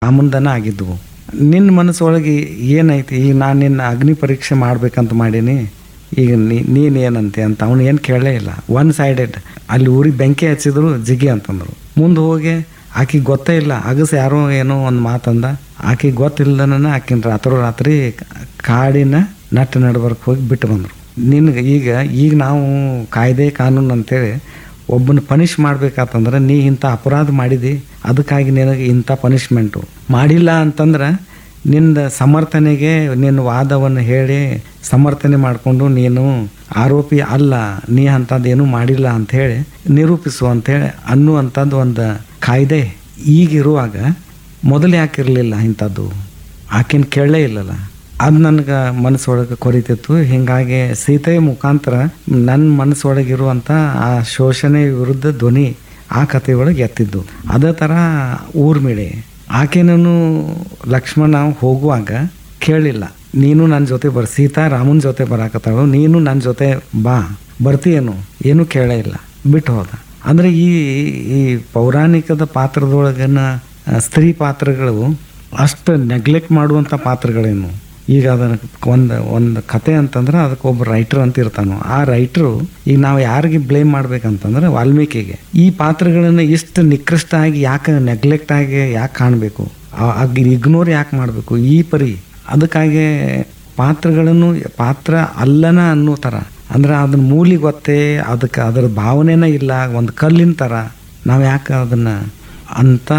ರಾಮಂದನ ಆಗಿದ್ವು ನಿನ್ನ ಮನಸ್ಸೊಳಗೆ ಏನೈತಿ ಈಗ ನಾನು ನಿನ್ನ ಅಗ್ನಿ ಪರೀಕ್ಷೆ ಮಾಡ್ಬೇಕಂತ ಮಾಡೀನಿ ಈಗ ನೀ ನೀನು ಏನಂತೆ ಅಂತ ಅವನು ಏನು ಕೇಳಲೇ ಇಲ್ಲ ಒನ್ ಸೈಡೆಡ್ ಅಲ್ಲಿ ಊರಿಗೆ ಬೆಂಕಿ ಹಚ್ಚಿದ್ರು ಜಿಗಿ ಅಂತಂದರು ಮುಂದೆ ಹೋಗಿ ಆಕಿಗೆ ಗೊತ್ತೇ ಇಲ್ಲ ಅಗಸ ಯಾರೋ ಏನೋ ಒಂದು ಮಾತಂದ ಆಕಿಗೆ ಗೊತ್ತಿಲ್ಲದನ ಆಕಿನ ರಾತ್ರೋರಾತ್ರಿ ಕಾಡಿನ ನಟ್ಟು ನಡ್ಬರ್ಕ್ ಹೋಗಿ ಬಿಟ್ಟು ಬಂದರು ನಿನ್ಗೆ ಈಗ ಈಗ ನಾವು ಕಾಯ್ದೆ ಕಾನೂನು ಅಂತೇಳಿ ಒಬ್ಬನ ಪನಿಷ್ ಮಾಡ್ಬೇಕಾತಂದ್ರೆ ನೀ ಇಂಥ ಅಪರಾಧ ಮಾಡಿದಿ ಅದಕ್ಕಾಗಿ ನಿನಗೆ ಇಂಥ ಪನಿಷ್ಮೆಂಟು ಮಾಡಿಲ್ಲ ಅಂತಂದ್ರೆ ನಿಂದ ಸಮರ್ಥನೆಗೆ ನಿನ್ನ ವಾದವನ್ನು ಹೇಳಿ ಸಮರ್ಥನೆ ಮಾಡಿಕೊಂಡು ನೀನು ಆರೋಪಿ ಅಲ್ಲ ನೀ ಅಂಥದ್ದೇನು ಮಾಡಿಲ್ಲ ಅಂಥೇಳಿ ನಿರೂಪಿಸು ಅಂಥೇಳಿ ಅನ್ನುವಂಥದ್ದು ಒಂದು ಕಾಯ್ದೆ ಈಗಿರುವಾಗ ಮೊದಲು ಯಾಕಿರಲಿಲ್ಲ ಇಂಥದ್ದು ಆಕಿನ ಕೇಳಲೇ ಇಲ್ಲಲ್ಲ ಅದು ನನಗೆ ಮನಸ್ಸೊಳಗೆ ಕೊರಿತಿತ್ತು ಹೀಗಾಗಿ ಸೀತೆಯ ಮುಖಾಂತರ ನನ್ನ ಮನಸ್ಸೊಳಗಿರುವಂಥ ಆ ಶೋಷಣೆ ವಿರುದ್ಧ ಧ್ವನಿ ಆ ಕಥೆಯೊಳಗೆ ಎತ್ತಿದ್ದು ಅದೇ ಥರ ಊರ್ಮಿಳೆ ಆಕೆನೂ ಲಕ್ಷ್ಮಣ ಹೋಗುವಾಗ ಕೇಳಿಲ್ಲ ನೀನು ನನ್ನ ಜೊತೆ ಬರ್ ಸೀತಾ ರಾಮನ ಜೊತೆ ಬರಾಕತ್ತಾಳು ನೀನು ನನ್ನ ಜೊತೆ ಬಾ ಬರ್ತೀಯೇನು ಏನೂ ಕೇಳೇ ಇಲ್ಲ ಬಿಟ್ಟು ಹೋದ ಅಂದರೆ ಈ ಈ ಪೌರಾಣಿಕದ ಪಾತ್ರದೊಳಗಿನ ಆ, ಸ್ತ್ರೀ ಪಾತ್ರಗಳು ಅಷ್ಟು ನೆಗ್ಲೆಕ್ಟ್ ಮಾಡುವಂಥ ಪಾತ್ರಗಳೇನು ಈಗ ಅದನ್ನು ಒಂದು ಒಂದು ಕತೆ ಅಂತಂದ್ರೆ ಅದಕ್ಕೆ ಒಬ್ಬ ರೈಟರ್ ಅಂತ ಇರ್ತಾನೋ ಆ ರೈಟ್ರು ಈಗ ನಾವು ಯಾರಿಗೆ ಬ್ಲೇಮ್ ಮಾಡ್ಬೇಕಂತಂದ್ರೆ ವಾಲ್ಮೀಕಿಗೆ ಈ ಪಾತ್ರಗಳನ್ನು ಇಷ್ಟು ನಿಕೃಷ್ಟ ಆಗಿ ಯಾಕೆ ನೆಗ್ಲೆಕ್ಟ್ ಆಗಿ ಯಾಕೆ ಕಾಣಬೇಕು ಇಗ್ನೋರ್ ಯಾಕೆ ಮಾಡಬೇಕು ಈ ಪರಿ ಅದಕ್ಕಾಗಿ ಪಾತ್ರಗಳನ್ನು ಪಾತ್ರ ಅಲ್ಲನ ಅನ್ನೋ ಥರ ಅಂದ್ರೆ ಅದನ್ನ ಮೂಲಿ ಗೊತ್ತೇ ಅದಕ್ಕೆ ಅದರ ಭಾವನೆನೇ ಇಲ್ಲ ಒಂದು ಕಲ್ಲಿನ ಥರ ನಾವು ಯಾಕೆ ಅದನ್ನು ಅಂಥ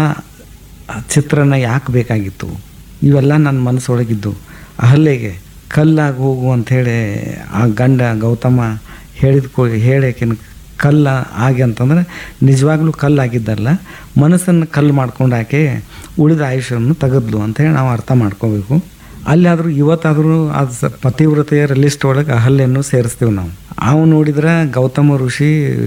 ಚಿತ್ರನ ಯಾಕೆ ಬೇಕಾಗಿತ್ತು ಇವೆಲ್ಲ ನನ್ನ ಮನಸ್ಸೊಳಗಿದ್ದು ಅಹಲ್ಯೆಗೆ ಕಲ್ಲಾಗಿ ಹೋಗು ಅಂಥೇಳಿ ಆ ಗಂಡ ಗೌತಮ ಹೇಳಿದ ಕೋ ಹೇಳಕಿನ ಕಲ್ಲ ಆಗಿ ಅಂತಂದ್ರೆ ನಿಜವಾಗ್ಲೂ ಕಲ್ಲಾಗಿದ್ದಲ್ಲ ಮನಸ್ಸನ್ನು ಕಲ್ಲು ಮಾಡ್ಕೊಂಡು ಆಕೆ ಉಳಿದ ಆಯುಷ್ಯವನ್ನು ತೆಗೆದ್ಲು ಅಂಥೇಳಿ ನಾವು ಅರ್ಥ ಮಾಡ್ಕೋಬೇಕು ಅಲ್ಲಾದರೂ ಇವತ್ತಾದರೂ ಅದು ಸ ಪತಿವ್ರತೆಯರ ಲಿಸ್ಟ್ ಒಳಗೆ ಅಹಲ್ಯನ್ನು ಸೇರಿಸ್ತೀವಿ ನಾವು ಅವು ನೋಡಿದ್ರೆ ಗೌತಮ ಋಷಿ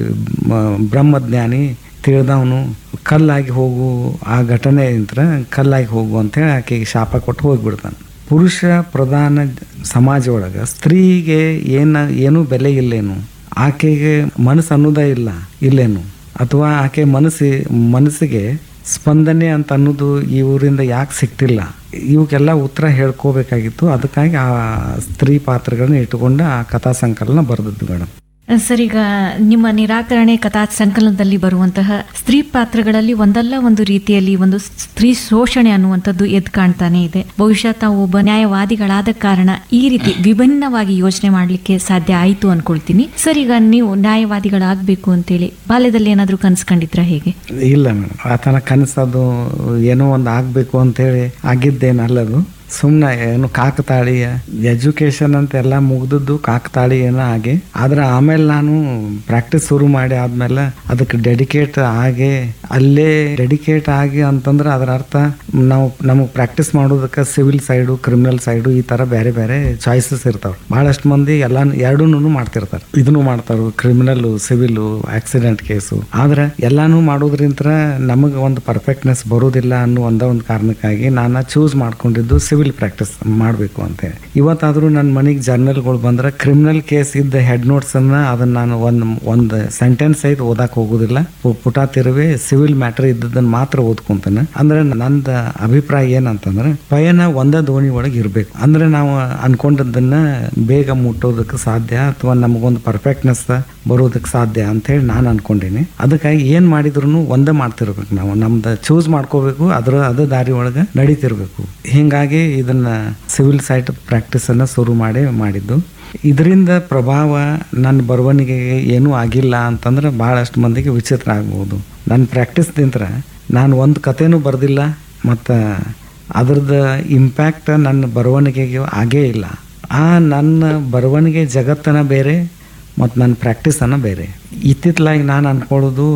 ಮ- ಬ್ರಹ್ಮಜ್ಞಾನಿ ತಿಳಿದವನು ಕಲ್ಲಾಗಿ ಹೋಗು ಆ ಘಟನೆ ಇಂತ್ರ ಕಲ್ಲಾಗಿ ಹೋಗು ಅಂತೇಳಿ ಆಕೆಗೆ ಶಾಪ ಕೊಟ್ಟು ಹೋಗಿಬಿಡ್ತಾನೆ ಪುರುಷ ಪ್ರಧಾನ ಸಮಾಜ ಒಳಗೆ ಸ್ತ್ರೀಗೆ ಏನ ಏನೂ ಬೆಲೆ ಇಲ್ಲೇನು ಆಕೆಗೆ ಮನಸ್ಸು ಅನ್ನೋದೇ ಇಲ್ಲ ಇಲ್ಲೇನು ಅಥವಾ ಆಕೆ ಮನಸ್ಸಿ ಮನಸ್ಸಿಗೆ ಸ್ಪಂದನೆ ಅಂತ ಅನ್ನೋದು ಈ ಊರಿಂದ ಯಾಕೆ ಸಿಗ್ತಿಲ್ಲ ಇವಕ್ಕೆಲ್ಲ ಉತ್ತರ ಹೇಳ್ಕೋಬೇಕಾಗಿತ್ತು ಅದಕ್ಕಾಗಿ ಆ ಸ್ತ್ರೀ ಪಾತ್ರಗಳನ್ನ ಇಟ್ಟುಕೊಂಡು ಆ ಕಥಾ ಸಂಕಲನ ಬರೆದದ್ದು ಮೇಡಮ್ ಸರ್ ಈಗ ನಿಮ್ಮ ನಿರಾಕರಣೆ ಕಥಾ ಸಂಕಲನದಲ್ಲಿ ಬರುವಂತಹ ಸ್ತ್ರೀ ಪಾತ್ರಗಳಲ್ಲಿ ಒಂದಲ್ಲ ಒಂದು ರೀತಿಯಲ್ಲಿ ಒಂದು ಸ್ತ್ರೀ ಶೋಷಣೆ ಅನ್ನುವಂಥದ್ದು ಎದ್ದು ಕಾಣ್ತಾನೆ ಇದೆ ಬಹುಶಃ ತಾವು ಒಬ್ಬ ನ್ಯಾಯವಾದಿಗಳಾದ ಕಾರಣ ಈ ರೀತಿ ವಿಭಿನ್ನವಾಗಿ ಯೋಚನೆ ಮಾಡಲಿಕ್ಕೆ ಸಾಧ್ಯ ಆಯಿತು ಅನ್ಕೊಳ್ತೀನಿ ಸರ್ ಈಗ ನೀವು ನ್ಯಾಯವಾದಿಗಳಾಗಬೇಕು ಅಂತೇಳಿ ಬಾಲ್ಯದಲ್ಲಿ ಏನಾದರೂ ಕನ್ಸ್ಕೊಂಡಿದ್ರ ಹೇಗೆ ಇಲ್ಲ ಮೇಡಮ್ ಆತನ ಕನಸದು ಏನೋ ಒಂದು ಆಗಬೇಕು ಅಂತೇಳಿ ಆಗಿದ್ದೇನಲ್ಲದು ಸುಮ್ಮನೆ ಏನು ಕಾಕತಾಳೀಯ ಎಜುಕೇಶನ್ ಅಂತ ಎಲ್ಲ ಮುಗ್ದದ್ದು ಕಾಕತಾಳಿ ಏನೋ ಆಗಿ ಆದ್ರೆ ಆಮೇಲೆ ನಾನು ಪ್ರಾಕ್ಟೀಸ್ ಶುರು ಮಾಡಿ ಆದ್ಮೇಲೆ ಅದಕ್ಕೆ ಡೆಡಿಕೇಟ್ ಆಗಿ ಅಲ್ಲೇ ಡೆಡಿಕೇಟ್ ಆಗಿ ಅಂತಂದ್ರೆ ಅದರ ಅರ್ಥ ನಾವು ನಮಗೆ ಪ್ರಾಕ್ಟೀಸ್ ಮಾಡೋದಕ್ಕೆ ಸಿವಿಲ್ ಸೈಡು ಕ್ರಿಮಿನಲ್ ಸೈಡು ಈ ಥರ ಬೇರೆ ಬೇರೆ ಚಾಯ್ಸಸ್ ಇರ್ತಾವೆ ಭಾಳಷ್ಟು ಮಂದಿ ಎಲ್ಲ ಎರಡೂ ಮಾಡ್ತಿರ್ತಾರೆ ಇದನ್ನು ಮಾಡ್ತಾರೆ ಕ್ರಿಮಿನಲ್ ಸಿವಿಲು ಆಕ್ಸಿಡೆಂಟ್ ಕೇಸು ಆದ್ರೆ ಎಲ್ಲಾನು ಮಾಡೋದ್ರಿಂತ ನಮಗೆ ಒಂದು ಪರ್ಫೆಕ್ಟ್ನೆಸ್ ಬರೋದಿಲ್ಲ ಅನ್ನೋ ಒಂದ ಒಂದು ಕಾರಣಕ್ಕಾಗಿ ನಾನು ಚೂಸ್ ಮಾಡ್ಕೊಂಡಿದ್ದು ಸಿವಿಲ್ ಪ್ರಾಕ್ಟೀಸ್ ಮಾಡಬೇಕು ಅಂತ ಹೇಳಿ ಇವತ್ತಾದರೂ ನನ್ನ ಮನೆಗೆ ಜರ್ನಲ್ಗಳು ಬಂದ್ರೆ ಕ್ರಿಮಿನಲ್ ಕೇಸ್ ಇದ್ದ ಹೆಡ್ ನೋಟ್ಸ್ ಅನ್ನ ಅದನ್ನ ನಾನು ಒಂದು ಒಂದು ಸೆಂಟೆನ್ಸ್ ಸಹಿತ ಓದಕ್ಕೆ ಹೋಗೋದಿಲ್ಲ ಪು- ಪುಟ ತಿರುವಿ ಸಿವಿಲ್ ಮ್ಯಾಟರ್ ಇದ್ದದನ್ನ ಮಾತ್ರ ಓದ್ಕೊಂತಾನೆ ಅಂದ್ರೆ ನಂದು ಅಭಿಪ್ರಾಯ ಏನಂತಂದ್ರೆ ಪಯಣ ಒಂದೇ ದೋಣಿ ಒಳಗೆ ಇರಬೇಕು ಅಂದ್ರೆ ನಾವು ಅನ್ಕೊಂಡದ್ದನ್ನ ಬೇಗ ಮುಟ್ಟೋದಕ್ಕೆ ಸಾಧ್ಯ ಅಥವಾ ನಮಗೊಂದು ಪರ್ಫೆಕ್ಟ್ನೆಸ್ ಬರೋದಕ್ಕೆ ಸಾಧ್ಯ ಅಂತ ಹೇಳಿ ನಾನು ಅನ್ಕೊಂಡೀನಿ ಅದಕ್ಕಾಗಿ ಏನ್ ಮಾಡಿದ್ರು ಒಂದೇ ಮಾಡ್ತಿರ್ಬೇಕು ನಾವು ನಮ್ದು ಚೂಸ್ ಮಾಡ್ಕೋಬೇಕು ಅದ್ರ ಅದೇ ದಾರಿ ಒಳಗೆ ನಡೀತಿರ್ಬೇಕು ಹಿಂಗಾಗಿ ಇದನ್ನ ಸಿವಿಲ್ ಸೈಟ್ ಪ್ರಾಕ್ಟೀಸ್ ಅನ್ನ ಶುರು ಮಾಡಿ ಮಾಡಿದ್ದು ಇದರಿಂದ ಪ್ರಭಾವ ನನ್ನ ಬರವಣಿಗೆಗೆ ಏನೂ ಆಗಿಲ್ಲ ಅಂತಂದ್ರೆ ಭಾಳಷ್ಟು ಮಂದಿಗೆ ವಿಚಿತ್ರ ಆಗ್ಬೋದು ನನ್ನ ಪ್ರಾಕ್ಟೀಸ್ದಿಂತ್ರ ನಾನು ಒಂದು ಕಥೆನೂ ಬರೆದಿಲ್ಲ ಮತ್ತು ಅದ್ರದ್ದು ಇಂಪ್ಯಾಕ್ಟ್ ನನ್ನ ಬರವಣಿಗೆಗೆ ಆಗೇ ಇಲ್ಲ ಆ ನನ್ನ ಬರವಣಿಗೆ ಜಗತ್ತನ ಬೇರೆ ಮತ್ತು ನನ್ನ ಪ್ರಾಕ್ಟೀಸನ್ನು ಬೇರೆ ಇತ್ತಿತ್ತಲಾಗಿ ನಾನು ಅಂದ್ಕೊಳ್ಳೋದು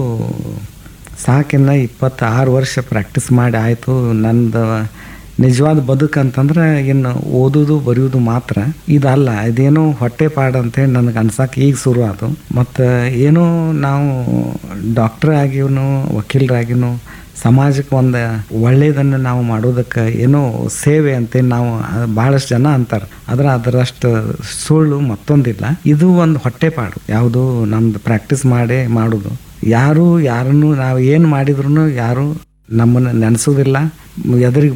ಸಾಕಿನ್ನ ಇಪ್ಪತ್ತಾರು ವರ್ಷ ಪ್ರಾಕ್ಟೀಸ್ ಮಾಡಿ ಆಯಿತು ನಂದು ನಿಜವಾದ ಬದುಕು ಅಂತಂದ್ರೆ ಇನ್ನು ಓದೋದು ಬರೆಯೋದು ಮಾತ್ರ ಇದಲ್ಲ ಇದೇನೋ ಹೊಟ್ಟೆ ಪಾಡು ಅಂತೇಳಿ ನನಗೆ ಅನ್ಸಕ್ಕೆ ಈಗ ಶುರು ಆಯ್ತು ಮತ್ತು ಏನೋ ನಾವು ಡಾಕ್ಟ್ರ್ ಆಗಿವನು ವಕೀಲರಾಗಿನೂ ಸಮಾಜಕ್ಕೆ ಒಂದು ಒಳ್ಳೆಯದನ್ನು ನಾವು ಮಾಡೋದಕ್ಕೆ ಏನೋ ಸೇವೆ ಅಂತ ನಾವು ಭಾಳಷ್ಟು ಜನ ಅಂತಾರೆ ಆದ್ರೆ ಅದರಷ್ಟು ಸುಳ್ಳು ಮತ್ತೊಂದಿಲ್ಲ ಇದು ಒಂದು ಹೊಟ್ಟೆಪಾಡು ಯಾವುದು ನಮ್ದು ಪ್ರಾಕ್ಟೀಸ್ ಮಾಡೇ ಮಾಡೋದು ಯಾರು ಯಾರನ್ನು ನಾವು ಏನು ಮಾಡಿದ್ರು ಯಾರು ನಮ್ಮನ್ನು ನೆನೆಸೋದಿಲ್ಲ ಎದುರಿಗೆ